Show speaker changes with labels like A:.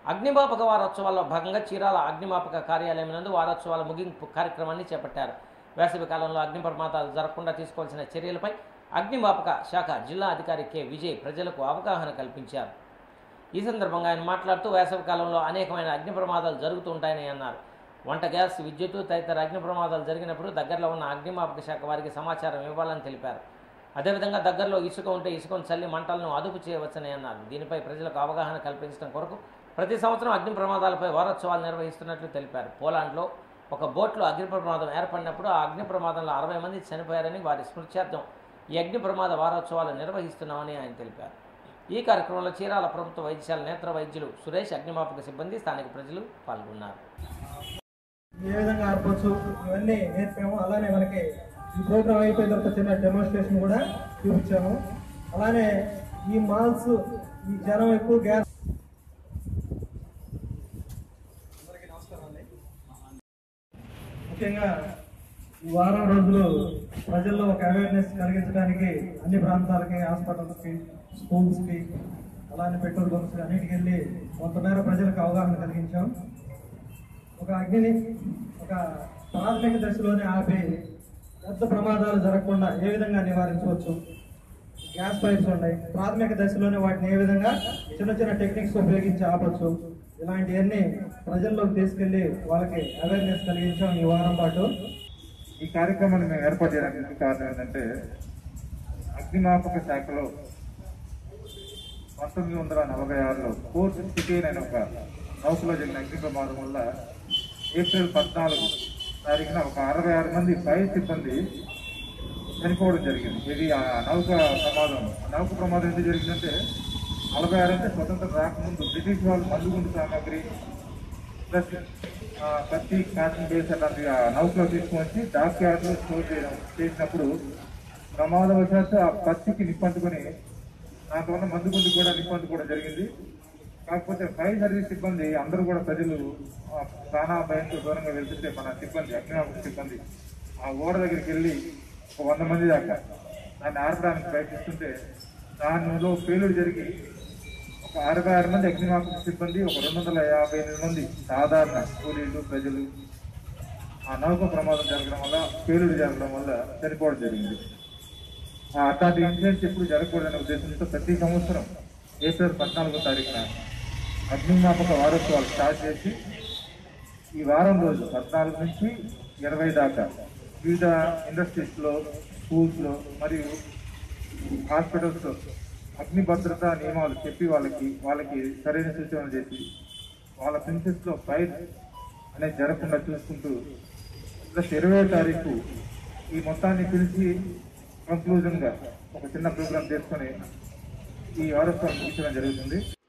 A: అగ్నిమాపక వారోత్సవాల్లో భాగంగా చీరాల అగ్నిమాపక కార్యాలయం నందు వారోత్సవాల ముగింపు కార్యక్రమాన్ని చేపట్టారు వేసవి కాలంలో అగ్ని ప్రమాదాలు జరగకుండా తీసుకోవాల్సిన చర్యలపై అగ్నిమాపక శాఖ జిల్లా అధికారి కె విజయ్ ప్రజలకు అవగాహన కల్పించారు ఈ సందర్భంగా ఆయన మాట్లాడుతూ వేసవి కాలంలో అనేకమైన అగ్ని ప్రమాదాలు జరుగుతూ ఉంటాయని అన్నారు వంట గ్యాస్ విద్యుత్ తదితర అగ్ని ప్రమాదాలు జరిగినప్పుడు దగ్గరలో ఉన్న అగ్నిమాపక శాఖ వారికి సమాచారం ఇవ్వాలని తెలిపారు అదేవిధంగా దగ్గరలో ఇసుక ఉంటే ఇసుకను చల్లి మంటలను అదుపు చేయవచ్చని అన్నారు దీనిపై ప్రజలకు అవగాహన కల్పించడం కొరకు ప్రతి సంవత్సరం అగ్ని ప్రమాదాలపై వారోత్సవాలు నిర్వహిస్తున్నట్లు తెలిపారు పోలాండ్లో ఒక బోట్లో అగ్ని ప్రమాదం ఏర్పడినప్పుడు ఆ అగ్ని ప్రమాదంలో అరవై మంది చనిపోయారని వారి స్మృత్యార్థం ఈ అగ్ని ప్రమాద వారోత్సవాలు నిర్వహిస్తున్నామని ఆయన తెలిపారు ఈ కార్యక్రమంలో చీరాల ప్రభుత్వ వైద్యశాల నేత్ర వైద్యులు సురేష్ అగ్నిమాపక సిబ్బంది స్థానిక ప్రజలు పాల్గొన్నారు
B: ఏ విధంగా ఆర్పచ్చు ఇవన్నీ నేర్పాము అలానే మనకి ఈ ప్రోగ్రామ్ అయిపోయిన తర్వాత చిన్న డెమోన్స్ట్రేషన్ కూడా చూపించాము అలానే ఈ మాల్స్ ఈ జనం ఎక్కువ గ్యాస్ అందరికీ నమస్కారం అండి ముఖ్యంగా ఈ వారం రోజులు ప్రజల్లో ఒక అవేర్నెస్ కలిగించడానికి అన్ని ప్రాంతాలకి హాస్పిటల్స్కి స్కూల్స్కి అలానే పెట్రోల్ బంక్స్ అన్నిటికి వెళ్ళి కొంతమేర ప్రజలకు అవగాహన కలిగించాం ఒక అగ్నిని ఒక ప్రాథమిక దశలోనే ఆపి పెద్ద ప్రమాదాలు జరగకుండా ఏ విధంగా నివారించవచ్చు గ్యాస్ పైప్స్ ఉన్నాయి ప్రాథమిక దశలోనే వాటిని ఏ విధంగా చిన్న చిన్న టెక్నిక్స్ ఉపయోగించి ఆపచ్చు ఇలాంటివన్నీ ప్రజల్లోకి తీసుకెళ్లి వాళ్ళకి అవేర్నెస్ కలిగించాం ఈ వారం పాటు
C: ఈ కార్యక్రమాన్ని మేము ఏర్పాటు చేయడానికి కారణం ఏంటంటే అగ్నిమాపక శాఖలో పంతొమ్మిది వందల నలభై ఆరులో ఫోర్త్ సిటీన్ అనే ఒక నౌకలో జరిగిన అగ్ని ప్రమాదం వల్ల ఏప్రిల్ పద్నాలుగు తారీఖున ఒక అరవై ఆరు మంది ఫైర్ సిబ్బంది చనిపోవడం జరిగింది ఇది ఆ నౌక ప్రమాదం ఆ నౌక ప్రమాదం ఎందుకు జరిగిందంటే నలభై ఆరు అంటే స్వతంత్రం రాకముందు బ్రిటిష్ వాళ్ళు మందుగుండు సామాగ్రి ప్లస్ ఆ, కత్తి కాటన్ బేస్ అలాంటి ఆ నౌకలో తీసుకొని డాక్ యార్డ్లో స్టోర్ చేయడం చేసినప్పుడు ప్రమాదవశాత్తు ఆ పత్తికి నిప్పంటుకొని దాంట్లో మందుగుండు కూడా నిప్పంటుకోవడం జరిగింది కాకపోతే ఫైర్ సర్వీస్ సిబ్బంది అందరూ కూడా ప్రజలు ఆ, ప్రాణా భయంతో దూరంగా వెళ్తుంటే మన సిబ్బంది అగ్నిమాపక సిబ్బంది ఆ ఓడ దగ్గరికి వెళ్ళి ఒక వంద మంది దాకా దాన్ని ఆర్పడానికి ప్రయత్నిస్తుంటే దానిలో పేలుడు జరిగి ఒక అరవై ఆరు మంది అగ్నిమాపక సిబ్బంది ఒక రెండు వందల యాభై ఎనిమిది మంది సాధారణ కూలీలు ప్రజలు ఆ నౌక ప్రమాదం జరగడం వల్ల పేలుడు జరగడం వల్ల చనిపోవడం జరిగింది ఆ అట్లాంటి ఇన్సిడెంట్స్ ఎప్పుడు జరగకూడదనే ఉద్దేశంతో ప్రతి సంవత్సరం ఏప్రిల్ పద్నాలుగో తారీఖున అగ్నిమాపక వారోత్సవాలు స్టార్ట్ చేసి ఈ వారం రోజు పద్నాలుగు నుంచి ఇరవై దాకా వివిధ ఇండస్ట్రీస్లో స్కూల్స్లో మరియు హాస్పిటల్స్లో అగ్ని భద్రతా నియమాలు చెప్పి వాళ్ళకి వాళ్ళకి సరైన సూచనలు చేసి వాళ్ళ ప్రిన్సెస్లో ఫైర్ అనేది జరగకుండా చూసుకుంటూ ప్లస్ ఇరవై తారీఖు ఈ మొత్తాన్ని పిలిచి కంక్లూజన్గా ఒక చిన్న ప్రోగ్రామ్ చేసుకొని ఈ వారోత్సవం ముగించడం జరుగుతుంది